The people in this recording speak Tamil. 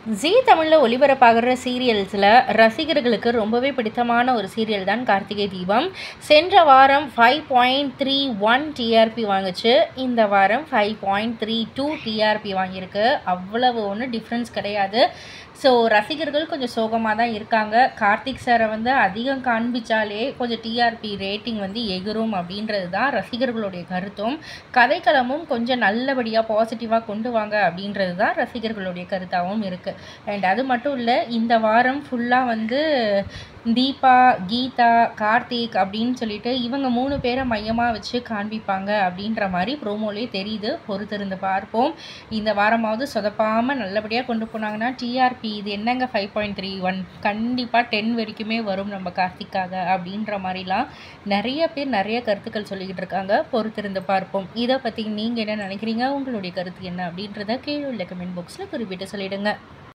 ஜீ தமிழில் ஒளிபரப்பாகிற சீரியல்ஸில் ரசிகர்களுக்கு ரொம்பவே பிடித்தமான ஒரு சீரியல் தான் கார்த்திகை தீபம் சென்ற வாரம் five point three one TRP வாங்குச்சு இந்த வாரம் five point three two TRP வாங்கியிருக்கு அவ்வளவு ஒன்றும் டிஃப்ரென்ஸ் கிடையாது ஸோ ரசிகர்கள் கொஞ்சம் சோகமாக தான் இருக்காங்க கார்த்திக் சாரை வந்து அதிகம் காண்பிச்சாலே கொஞ்சம் டிஆர்பி ரேட்டிங் வந்து எகிரும் அப்படின்றது தான் ரசிகர்களுடைய கருத்தும் கதைக்களமும் கொஞ்சம் நல்லபடியாக பாசிட்டிவாக கொண்டு வாங்க அப்படின்றது தான் ரசிகர்களுடைய கருத்தாகவும் இருக்குது அண்ட் அது மட்டும் இல்லை இந்த வாரம் ஃபுல்லாக வந்து தீபா கீதா கார்த்திக் அப்படின்னு சொல்லிட்டு இவங்க மூணு பேரை மையமாக வச்சு காண்பிப்பாங்க அப்படின்ற மாதிரி ப்ரோமோலே தெரியுது பொறுத்திருந்து பார்ப்போம் இந்த வாரமாவது சொதப்பாமல் நல்லபடியாக கொண்டு போனாங்கன்னா டிஆர்பி இது என்னங்க ஃபைவ் பாயிண்ட் த்ரீ ஒன் கண்டிப்பாக டென் வரைக்குமே வரும் நம்ம கார்த்திக்காக அப்படின்ற மாதிரிலாம் நிறைய பேர் நிறைய கருத்துக்கள் சொல்லிக்கிட்டு இருக்காங்க பொறுத்திருந்து பார்ப்போம் இதை பற்றி நீங்கள் என்ன நினைக்கிறீங்க உங்களுடைய கருத்து என்ன அப்படின்றத கீழே உள்ள கமெண்ட் பாக்ஸில் குறிப்பிட்டு சொல்லிடுங்க